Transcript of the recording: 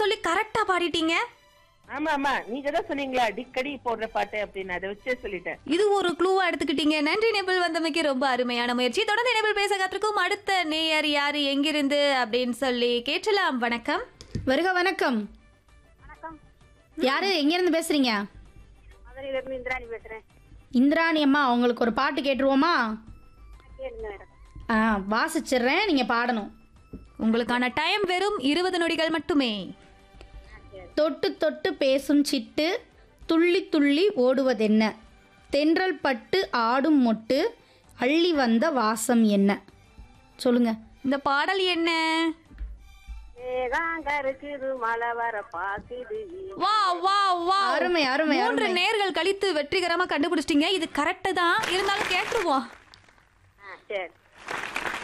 சொல்லி கரெக்டா பாடிட்டீங்க ஆமா ஆமா நீங்க தான் சொன்னீங்களா அடிக்கடி போடுற பாட்டு அப்படின்னு அதை வச்சே சொல்லிட்டேன் இது ஒரு க்ளூவா எடுத்துக்கிட்டீங்க நன்றி நெபிள் வந்தமைக்கு ரொம்ப அருமையான முயற்சி தொடர்ந்து நெபிள் பேச காத்திருக்கும் அடுத்த நேயர் யாரு எங்கிருந்து அப்படின்னு சொல்லி கேட்டலாம் வணக்கம் வருக வணக்கம் யாரு எங்க இருந்து பேசுறீங்க மதுரையில இருந்து இந்திராணி பேசுறேன் இந்திராணி அம்மா உங்களுக்கு ஒரு பாட்டு கேட்டுருவோமா கேளுங்க மேடம் ஆ வாசிச்சிடுறேன் நீங்க பாடணும் உங்களுக்கான டைம் வெறும் இருபது நொடிகள் மட்டுமே தொட்டு தொட்டு பேசும் சிட்டு துள்ளி துள்ளி ஓடுவதென்ன தென்றல் பட்டு ஆடும் மொட்டு அள்ளி வந்த வாசம் என்ன சொல்லுங்க இந்த பாடல் என்ன ஏகாங்க இருக்குது மழை வர பாக்குது வா வா வா அருமை அருமை மூன்று அருமை நேர்கள் கழித்து வெற்றிகரமா கண்டுபிடிச்சிட்டீங்க இது கரெக்ட் தான் இருந்தாலும் கேட்டுருவோம் ஆ, சரி